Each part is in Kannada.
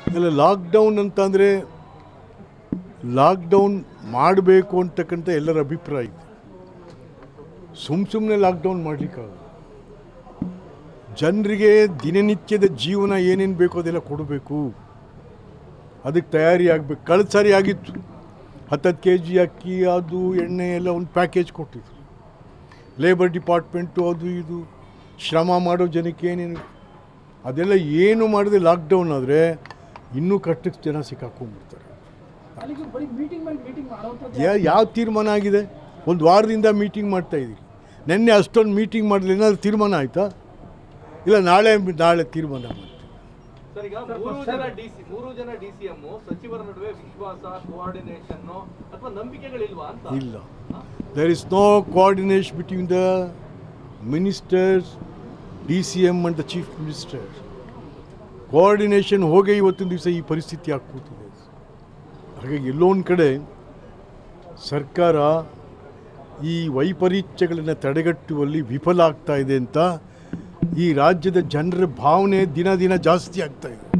ಇಲ್ಲ ಲಾಕ್ಡೌನ್ ಅಂತಂದರೆ ಲಾಕ್ಡೌನ್ ಮಾಡಬೇಕು ಅಂತಕ್ಕಂಥ ಎಲ್ಲರ ಅಭಿಪ್ರಾಯ ಇದೆ ಸುಮ್ಮ ಸುಮ್ಮನೆ ಲಾಕ್ಡೌನ್ ಮಾಡಲಿಕ್ಕಾಗಲ್ಲ ಜನರಿಗೆ ದಿನನಿತ್ಯದ ಜೀವನ ಏನೇನು ಬೇಕೋ ಅದೆಲ್ಲ ಕೊಡಬೇಕು ಅದಕ್ಕೆ ತಯಾರಿ ಆಗಬೇಕು ಕಳೆದ ಸಾರಿ ಆಗಿತ್ತು ಹತ್ತತ್ತು ಕೆ ಜಿ ಅಕ್ಕಿ ಅದು ಎಣ್ಣೆ ಎಲ್ಲ ಒಂದು ಪ್ಯಾಕೇಜ್ ಕೊಟ್ಟಿದ್ರು ಲೇಬರ್ ಡಿಪಾರ್ಟ್ಮೆಂಟು ಅದು ಇದು ಶ್ರಮ ಮಾಡೋ ಜನಕ್ಕೆ ಏನೇನು ಅದೆಲ್ಲ ಏನು ಮಾಡದೆ ಲಾಕ್ಡೌನ್ ಆದರೆ ಇನ್ನೂ ಕಷ್ಟಕ್ಕೆ ಜನ ಸಿಕ್ಕಾಕೊಂಡ್ಬಿಡ್ತಾರೆ ಅಲ್ಲಿಗೆ ಬರೀ ಮೀಟಿಂಗ್ ಮೇಲೆ ಮೀಟಿಂಗ್ ಮಾಡುವಂಥದ್ದು ಯಾ ಯಾವ ತೀರ್ಮಾನ ಆಗಿದೆ ಒಂದು ವಾರದಿಂದ ಮೀಟಿಂಗ್ ಮಾಡ್ತಾ ಇದ್ದೀರಿ ನಿನ್ನೆ ಅಷ್ಟೊಂದು ಮೀಟಿಂಗ್ ಮಾಡಿದ್ರೆ ಏನಾದ್ರು ತೀರ್ಮಾನ ಆಯಿತಾ ಇಲ್ಲ ನಾಳೆ ನಾಳೆ ತೀರ್ಮಾನ ಮಾಡ್ತೀವಿ ಸರ್ ಈಗ ಮೂರು ಜನ ಡಿಸಿ ಮೂರು ಜನ ಡಿಸಿಎಂ ಸಚಿವರ ನಡುವೆ ವಿಶ್ವಾಸ ಕೋಆರ್ಡಿನೇಷನ್ ಅಥವಾ ನಂಬಿಕೆಗಳಿಲ್ವಾ ಅಂತ ಇಲ್ಲ there is no coordination between the ministers D C M and the chief minister coordination ಹೋಗೇ ಇವತ್ತಿನ ದಿವಸ ಈ ಪರಿಸ್ಥಿತಿ ಆಗ್ಕೂತಿದೆ ಹಾಗಾಗಿ ಎಲ್ಲೋ ಒಂದು ಕಡೆ ಸರ್ಕಾರ ಈ ವೈಪರೀತ್ಯಗಳನ್ನು ತಡೆಗಟ್ಟುವಲ್ಲಿ ವಿಫಲ ಆಗ್ತಾ ಇದೆ ಅಂತ ಈ ರಾಜ್ಯದ ಜನರ ಭಾವನೆ ದಿನ ದಿನ ಜಾಸ್ತಿ ಆಗ್ತಾ ಇದೆ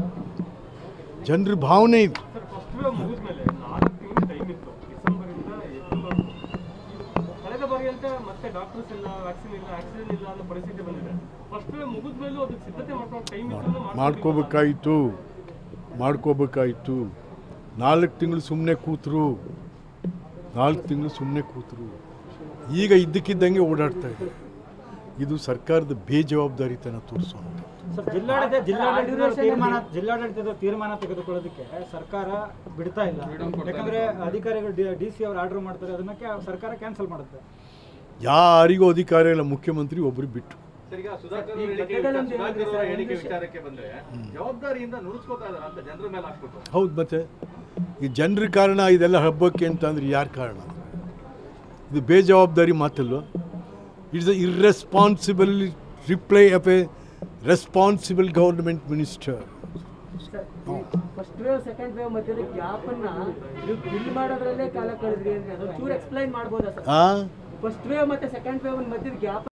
ಜನರ ಭಾವನೆ ಇದು ಸರ್ ಫಸ್ಟ್ ವೇವ್ ಮುಗಿದ್ಮೇಲೆ ನಾಲ್ಕು ತಿಂಗಳು ಟೈಮ್ ಇತ್ತು ಡಿಸೆಂಬರ್ ಇಂದ ಏಪ್ರಿಲ್ ಕಳೆದ ಬಾರಿಯಂತೆ ಮತ್ತೆ ಡಾಕ್ಟರ್ಸ್ ಇಲ್ಲ ವ್ಯಾಕ್ಸಿನ್ ಇಲ್ಲ ಆಕ್ಸಿಜನ್ ಇಲ್ಲ ಅನ್ನೋ ಪರಿಸ್ಥಿತಿ ಬಂದಿದೆ ಫಸ್ಟ್ ವೇವ್ ಮುಗಿದ್ಮೇಲೂ ಅದಕ್ಕೆ ಸಿದ್ಧತೆ ಮಾಡ್ಕೊಂಡು ಟೈಮ್ ಇತ್ತು ಮಾಡ್ಕೋಬೇಕಾಯಿತು ಮಾಡ್ಕೋಬೇಕಾಯಿತು ನಾಲ್ಕು ತಿಂಗಳು ಸುಮ್ಮನೆ ಕೂತರು ನಾಲ್ಕು ತಿಂಗಳು ಸುಮ್ಮನೆ ಕೂತರು ಈಗ ಇದ್ದಕ್ಕಿದ್ದಂಗೆ ಓಡಾಡ್ತಾ ಇದೆ ಇದು ಸರ್ಕಾರದ ಬೇಜವಾಬ್ದಾರಿತನ ತೋರಿಸುವಂಥ ಸರ್ ಜಿಲ್ಲಾಡಳಿತ ಜಿಲ್ಲಾಡಳಿತದ ತೀರ್ಮಾನ ಜಿಲ್ಲಾಡಳಿತದ ತೀರ್ಮಾನ ತೆಗೆದುಕೊಳ್ಳೋದಕ್ಕೆ ಸರ್ಕಾರ ಬಿಡ್ತಾ ಇಲ್ಲ ಯಾಕಂದ್ರೆ ಅಧಿಕಾರಿಗಳು ಡಿ ಸಿ ಅವರು ಆರ್ಡರ್ ಮಾಡ್ತಾರೆ ಅದನ್ನ ಕ್ಯಾ- ಸರ್ಕಾರ ಕ್ಯಾನ್ಸಲ್ ಮಾಡುತ್ತೆ ಯಾರಿಗೂ ಅಧಿಕಾರ ಇಲ್ಲ ಮುಖ್ಯಮಂತ್ರಿ ಒಬ್ಬರು ಬಿಟ್ಟು ಸರ್ ಈಗ ಸುಧಾಕರ್ ಅವರ ಹೇಳಿಕೆ ವಿಚಾರ- ಸುಧಾಕರ್ ಅವರ ಹೇಳಿಕೆ ವಿಚಾರಕ್ಕೆ ಬಂದ್ರೆ ಜವಾಬ್ದಾರಿಯಿಂದ ನುಡಿಸ್ಕೋತಾ ಇದಾರೆ ಅಂತ ಜನರ ಮೇಲೆ ಹಾಕ್ಬಿಟ್ಟು ಹೌದು ಮತ್ತೆ ಈ ಜನರ ಕಾರಣ ಇದೆಲ್ಲ ಹಬ್ಬಕ್ಕೆ ಅಂತ ಅಂದ್ರೆ ಯಾರು ಕಾರಣ ಇದು ಬೇಜವಾಬ್ದಾರಿ ಮಾತಲ್ವ it's a irresponsible reply of a responsible government minister first wave second wave ಮಧ್ಯದ ಗ್ಯಾಪ್ ಅನ್ನ ನೀವು ಬಿಲ್ ಮಾಡೋದ್ರಲ್ಲೇ ಕಾಲ ಕಳೆದ್ರಿ ಅಂದ್ರೆ ಅದು ಚೂರು ಎಕ್ಸ್ಪ್ಲೈನ್ ಮಾಡ್ಬೋದಾ ಸರ್ ಆ ಫಸ್ಟ್ ವೇವ್ ಮತ್ತೆ ಸೆಕೆಂಡ್ ವೇವ್ ಮಧ್ಯದ ಗ್ಯಾಪ್